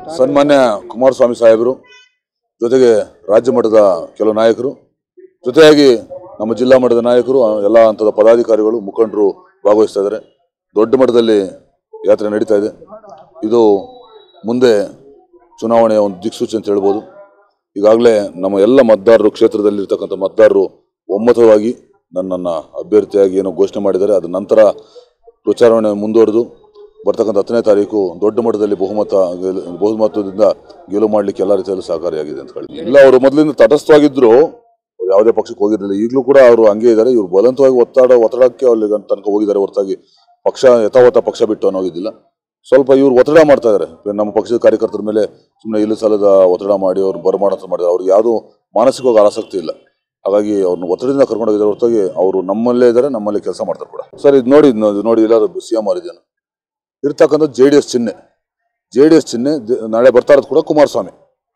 ಸನ್ಮಾನ್ಯ ಕುಮಾರಸ್ವಾಮಿ ಸಾಹೇಬರು ಜೊತೆಗೆ ರಾಜ್ಯ ಮಟ್ಟದ ಕೆಲವು ನಾಯಕರು ಜೊತೆಯಾಗಿ ನಮ್ಮ ಜಿಲ್ಲಾ ಮಟ್ಟದ ನಾಯಕರು ಆ, ಎಲ್ಲ ಹಂತದ ಪದಾಧಿಕಾರಿಗಳು ಮುಖಂಡರು ಭಾಗವಹಿಸ್ತಾ ಇದ್ದಾರೆ ದೊಡ್ಡ ಮಟ್ಟದಲ್ಲಿ ಯಾತ್ರೆ ನಡೀತಾ ಇದೆ ಇದು ಮುಂದೆ ಚುನಾವಣೆಯ ಒಂದು ದಿಕ್ಸೂಚಿ ಅಂತ ಹೇಳ್ಬೋದು ಈಗಾಗಲೇ ನಮ್ಮ ಎಲ್ಲ ಮತದಾರರು ಕ್ಷೇತ್ರದಲ್ಲಿರ್ತಕ್ಕಂಥ ಮತದಾರರು ಒಮ್ಮತವಾಗಿ ನನ್ನನ್ನು ಅಭ್ಯರ್ಥಿಯಾಗಿ ಏನೋ ಘೋಷಣೆ ಮಾಡಿದ್ದಾರೆ ಅದ ನಂತರ ಪ್ರಚಾರಣೆ ಮುಂದುವರೆದು ಬರ್ತಕ್ಕಂಥ ಹತ್ತನೇ ತಾರೀಕು ದೊಡ್ಡ ಮಟ್ಟದಲ್ಲಿ ಬಹುಮತ ಗೆಲ್- ಬಹುಮತದಿಂದ ಗೆಲುವು ಮಾಡಲಿಕ್ಕೆ ಎಲ್ಲ ರೀತಿಯಲ್ಲೂ ಸಹಕಾರಿಯಾಗಿದೆ ಅಂತ ಹೇಳಿ ಇಲ್ಲ ಅವರು ಮೊದಲಿಂದ ತಟಸ್ಥವಾಗಿದ್ರು ಅವ್ರು ಯಾವುದೇ ಪಕ್ಷಕ್ಕೆ ಹೋಗಿರಲಿಲ್ಲ ಈಗಲೂ ಕೂಡ ಅವರು ಹಂಗೆ ಇದ್ದಾರೆ ಇವ್ರು ಬಲವಂತವಾಗಿ ಒತ್ತಡ ಒತ್ತಡಕ್ಕೆ ಅಲ್ಲಿ ಗಂಟ ತನಕ ಹೋಗಿದ್ದಾರೆ ಹೊರತಾಗಿ ಪಕ್ಷ ಯಥಾವತ್ತ ಪಕ್ಷ ಬಿಟ್ಟು ಅನ್ನೋಗಿದ್ದಿಲ್ಲ ಸ್ವಲ್ಪ ಇವ್ರು ಒತ್ತಡ ಮಾಡ್ತಾ ಇದ್ದಾರೆ ನಮ್ಮ ಪಕ್ಷದ ಕಾರ್ಯಕರ್ತರ ಮೇಲೆ ಸುಮ್ಮನೆ ಇಲ್ಲ ಸಲದ ಒತ್ತಡ ಮಾಡಿ ಅವ್ರು ಬರಮಾಡಂತ ಮಾಡಿದ್ದಾರೆ ಅವ್ರಿಗೆ ಯಾವುದೂ ಮಾನಸಿಕವಾಗಿ ಆಸಕ್ತಿ ಇಲ್ಲ ಹಾಗಾಗಿ ಅವ್ರನ್ನ ಒತ್ತಡದಿಂದ ಕರ್ಕೊಂಡು ಹೋಗಿದ್ದಾರೆ ಹೊರತಾಗಿ ಅವರು ನಮ್ಮಲ್ಲೇ ಇದ್ದಾರೆ ನಮ್ಮಲ್ಲೇ ಕೆಲಸ ಮಾಡ್ತಾರೆ ಕೂಡ ಸರ್ ಇದು ನೋಡಿ ಇದ್ನ- ಇದು ನೋಡಿ ಎಲ್ಲರೂ ಸಿ ಎಂ ಆರ್ ಇದೆಯಾ ಇರ್ತಕ್ಕಂಥ ಜೆ ಡಿ ಎಸ್ ಚಿಹ್ನೆ ಜೆ ಡಿ ಎಸ್ ಚಿಹ್ನೆ ದ- ನಾಳೆ ಬರ್ತಾ ಇರೋದು ಕೂಡ ಕುಮಾರಸ್ವಾಮಿ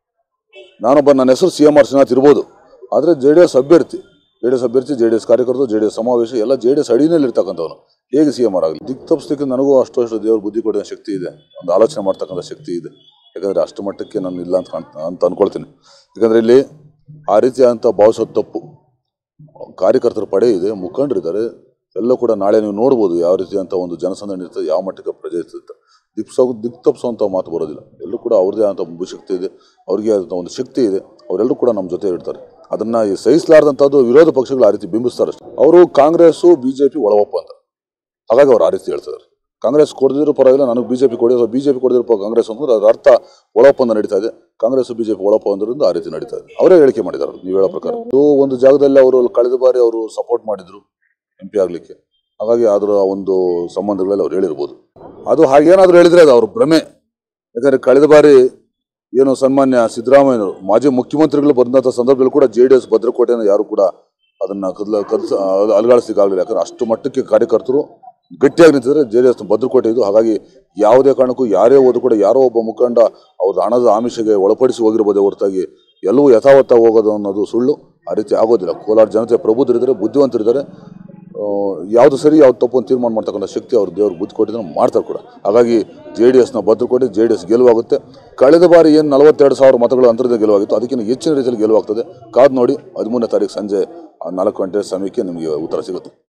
ನಾನೊಬ್ಬ ನನ್ನ ಹೆಸರು ಸಿ ಎಂ ಆರ್ ಶ್ರೀನಾಥ್ ಇರ್ಬೋದು ಆದರೆ ಜೆ ಡಿ ಎಸ್ ಅಭ್ಯರ್ಥಿ ಜೆ ಡಿ ಎಸ್ ಅಭ್ಯರ್ಥಿ ಜೆ ಡಿ ಎಸ್ ಕಾರ್ಯಕರ್ತರು ಜೆ ಡಿ ಎಸ್ ಸಮಾವೇಶ ಎಲ್ಲ ಜೆ ಡಿ ಎಸ್ ಅಡಿನಲ್ಲಿ ಇರ್ತಕ್ಕಂಥವನು ಹೇಗೆ ಸಿ ಎಂ ಆರ್ ಆಗಲಿ ದಿಕ್ ತಪ್ಪಿಸ್ಲಿಕ್ಕೆ ನನಗೂ ಅಷ್ಟು ಅಷ್ಟು ದೇವ್ರ ಬುದ್ಧಿ ಕೊಡೋ ಶಕ್ತಿ ಇದೆ ಒಂದು ಆಲೋಚನೆ ಮಾಡ್ತಕ್ಕಂಥ ಶಕ್ತಿ ಇದೆ ಯಾಕಂದರೆ ಅಷ್ಟು ಮಟ್ಟಕ್ಕೆ ನಾನು ಇಲ್ಲ ಅಂತ ಕಾಣ್ ಅಂತ ಅನ್ಕೊಳ್ತೀನಿ ಯಾಕಂದರೆ ಇಲ್ಲಿ ಆ ರೀತಿಯಾದಂಥ ಭಾವಿಸೋದು ತಪ್ಪು ಕಾರ್ಯಕರ್ತರ ಪಡೆ ಇದೆ ಮುಖಂಡರಿದ್ದಾರೆ ಎಲ್ಲ ಕೂಡ ನಾಳೆ ನೀವು ನೋಡ್ಬೋದು ಯಾವ ರೀತಿಯಂಥ ಒಂದು ಜನಸಂದಣಿ ಇರ್ತದೆ ಯಾವ ಮಟ್ಟಕ್ಕೆ ಪ್ರಜೆ ಇರ್ತದೆ ದಿಕ್ಸೋ ದಿಕ್ ತಪ್ಪಿಸುವಂಥ ಮಾತು ಬರೋದಿಲ್ಲ ಎಲ್ಲರೂ ಕೂಡ ಅವ್ರದ್ದೇ ಆದಂಥ ಶಕ್ತಿ ಇದೆ ಅವ್ರಿಗೆ ಆದಂಥ ಒಂದು ಶಕ್ತಿ ಇದೆ ಅವರೆಲ್ಲರೂ ಕೂಡ ನಮ್ಮ ಜೊತೆ ಇರ್ತಾರೆ ಅದನ್ನ ಈ ಸಹಿಸಲಾರ್ದಂಥದ್ದು ವಿರೋಧ ಪಕ್ಷಗಳು ಆ ರೀತಿ ಬಿಂಬಿಸ್ತಾರೆ ಅಷ್ಟೇ ಅವರು ಕಾಂಗ್ರೆಸ್ಸು ಬಿ ಜೆ ಪಿ ಒಳ ಒಪ್ಪಂದ ಹಾಗಾಗಿ ಅವ್ರು ಆ ರೀತಿ ಹೇಳ್ತಿದ್ದಾರೆ ಕಾಂಗ್ರೆಸ್ ಕೊಡದಿರೋ ಪರವಾಗಿಲ್ಲ ನನಗೆ ಬಿಜೆಪಿ ಕೊಡಿರೋ ಬಿಜೆಪಿ ಕೊಡದಿರೋ ಕಾಂಗ್ರೆಸ್ ಅಂದ್ರೆ ಅದರ ಅರ್ಥ ಒಳ ಒಪ್ಪಂದ ನಡೀತಾ ಇದೆ ಕಾಂಗ್ರೆಸ್ ಬಿಜೆಪಿ ಒಳ ಒಪ್ಪಂದದಿಂದ ಆ ರೀತಿ ನಡೀತಾ ಇದೆ ಅವರೇ ಹೇಳಿಕೆ ಮಾಡಿದ್ದಾರೆ ನೀವು ಹೇಳೋ ಪ್ರಕಾರ ಇದು ಒಂದು ಜಾಗದಲ್ಲಿ ಅವರು ಕಳೆದ ಬಾರಿ ಅವರು ಸಪೋರ್ಟ್ ಮಾಡಿದ್ರು ಎಂ ಪಿ ಆಗ್ಲಿಕ್ಕೆ ಹಾಗಾಗಿ ಅದರ ಒಂದು ಸಂಬಂಧಗಳಲ್ಲಿ ಅವ್ರು ಹೇಳಿರ್ಬೋದು ಅದು ಹಾಗೇನಾದ್ರೂ ಹೇಳಿದ್ರೆ ಅದು ಅವ್ರ ಭ್ರಮೆ ಯಾಕಂದ್ರೆ ಕಳೆದ ಬಾರಿ ಏನು ಸನ್ಮಾನ್ಯ ಸಿದ್ದರಾಮಯ್ಯನವರು ಮಾಜಿ ಮುಖ್ಯಮಂತ್ರಿಗಳು ಬಂದಂಥ ಸಂದರ್ಭದಲ್ಲಿ ಕೂಡ ಜೆ ಡಿ ಎಸ್ ಭದ್ರಕೋಟೆಯನ್ನು ಯಾರು ಕೂಡ ಅದನ್ನ ಕದ್ಲ ಕದ್ಸ ಅಲುಗಾಡಿಸ್ಲಿಕ್ಕಾಗಲಿಲ್ಲ ಯಾಕಂದ್ರೆ ಅಷ್ಟು ಮಟ್ಟಕ್ಕೆ ಕಾರ್ಯಕರ್ತರು ಗಟ್ಟಿಯಾಗಿ ನಿಂತಿದ್ರೆ ಜೆ ಡಿ ಎಸ್ ಭದ್ರಕೋಟೆ ಇದು ಹಾಗಾಗಿ ಯಾವುದೇ ಕಾರಣಕ್ಕೂ ಯಾರೇ ಹೋದ್ರು ಕೂಡ ಯಾರೋ ಒಬ್ಬ ಮುಖಂಡ ಅವ್ರ ಹಣದ ಆಮಿಷಗೆ ಒಳಪಡಿಸಿ ಹೋಗಿರ್ಬೋದೇ ಹೊರತಾಗಿ ಎಲ್ಲವೂ ಯಥಾವತ್ತ ಹೋಗೋದು ಅನ್ನೋದು ಸುಳ್ಳು ಆ ರೀತಿ ಆಗೋದಿಲ್ಲ ಕೋಲಾರ ಜನತೆ ಪ್ರಬುದ್ಧರಿದ್ದಾರೆ ಬುದ್ಧಿವಂತರಿದ್ದಾರೆ ಆ, ಯಾವ್ದು ಸರಿ ಯಾವ್ದು ತಪ್ಪು ಅಂತ ತೀರ್ಮಾನ ಮಾಡ್ತಕ್ಕಂಥ ಶಕ್ತಿ ಅವ್ರು ದೇವ್ರು ಬುದ್ಧಿ ಕೊಟ್ಟಿದ್ರೆ ಮಾಡ್ತಾರೆ ಕೂಡ ಹಾಗಾಗಿ ಜೆ ಡಿ ಎಸ್ನ ಭದ್ರಕೋಟೆ ಜೆ ಡಿ ಎಸ್ ಗೆಲುವಾಗುತ್ತೆ ಕಳೆದ ಬಾರಿ ಏನು ನಲವತ್ತೆರಡು ಸಾವಿರ ಮತಗಳ ಅಂತರದ ಗೆಲುವಾಗಿತ್ತು ಅದಕ್ಕಿಂತ ಹೆಚ್ಚಿನ ರೀತಿಯಲ್ಲಿ ಗೆಲುವಾಗ್ತದೆ ಕಾದು ನೋಡಿ ಹದಿಮೂರನೇ ತಾರೀಕು ಸಂಜೆ ಆ ನಾಲ್ಕು ಗಂಟೆ ಸಮಯಕ್ಕೆ ನಿಮಗೆ ಉತ್ತರ ಸಿಗುತ್ತೆ